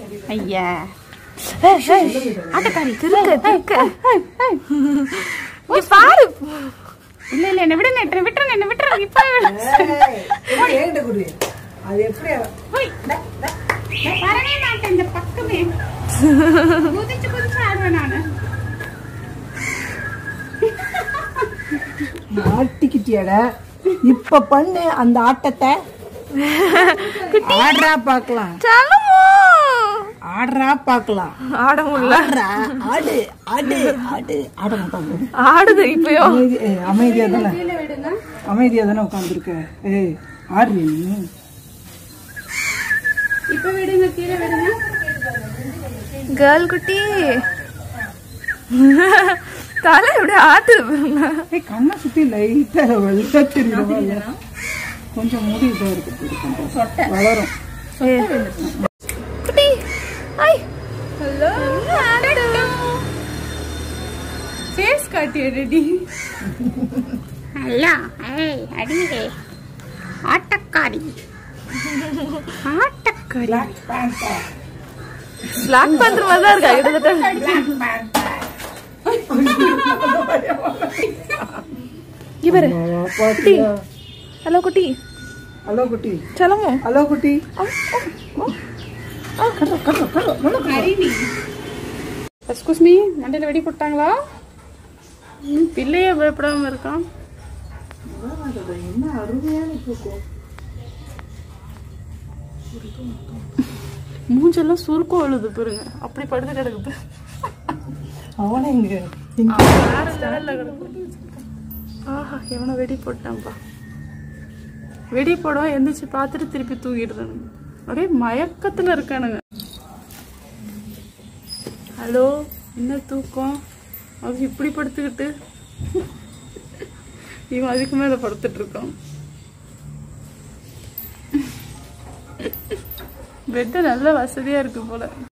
ஐயா ஆட்டக்காரி திருக்க திருக்க இங்க பாரு இல்ல இல்ல என்ன விடுங்க என்ன விட்டுருங்க என்ன விட்டுருங்க இப்ப ஏன்ட்ட குடு அது எப்படி போய் வரவே மாட்டேன் இந்த பக்கமே குதிச்சு குதிச்சு ஆடுவேன் நானு ஆட்டிக்கிட்டியட இப்ப பண்ணு அந்த ஆட்டத்தை ஆடுறா பாக்கலாம் ஆடுறா பாக்கலாம் ஆட முடியல ஆடுறா ஆடு ஆடு ஆடு ஆட மாட்டாங்க ஆடுது இப்பயோ அமைதி ஏய், அமைதியா தானே அமைதியா தானே உட்காந்துருக்க ஏய் ஆடுறீ நீ இப்ப விடுங்க கீழே விடுங்க கேர்ள் குட்டி தலை எப்படி ஆட்டுது பாருங்க. ஏய் கண்ணை சுத்தி லைட்டா வெள்ளை தெரியுது கொஞ்சம் முடி இதா இருக்கு வளரும் குட்டி ஐ ஹலோ ஃபேஸ் காட்டி ரெடி ஹலோ ஏய் அடியே ஆட்டக்காரி ஆட்டக்காரி பிளாக் பண்ற மாதிரி தான் இருக்கா கிட்டத்தட்ட இவரு பாத்தியா ஹலோ குட்டி ஹலோ குட்டி சலமோ ஹலோ குட்டி ஹரிணி எஸ்கூஸ் மீ மண்டையில வெடி போட்டாங்களா ம், பிள்ளையே பயப்படாம இருக்கான் என்ன அருமையான தூக்கம் மூஞ்செல்லாம் சுருக்கம் எழுது பாருங்க அப்படி படுத்து கிடக்குது அவனை இங்க வேற லெவல்ல கிடக்கு ஆஹா எவனோ வெடி போட்டான்ப்பா வெடி போடுவான் எந்திரிச்சு பார்த்துட்டு திருப்பி தூங்கிடுறானுங்க அப்படியே மயக்கத்துல இருக்கானுங்க ஹலோ என்ன தூக்கம் அது இப்படி படுத்துக்கிட்டு இவன் அதுக்கு மேல படுத்துட்டு இருக்கான் பெட்டு நல்ல வசதியா இருக்கு போல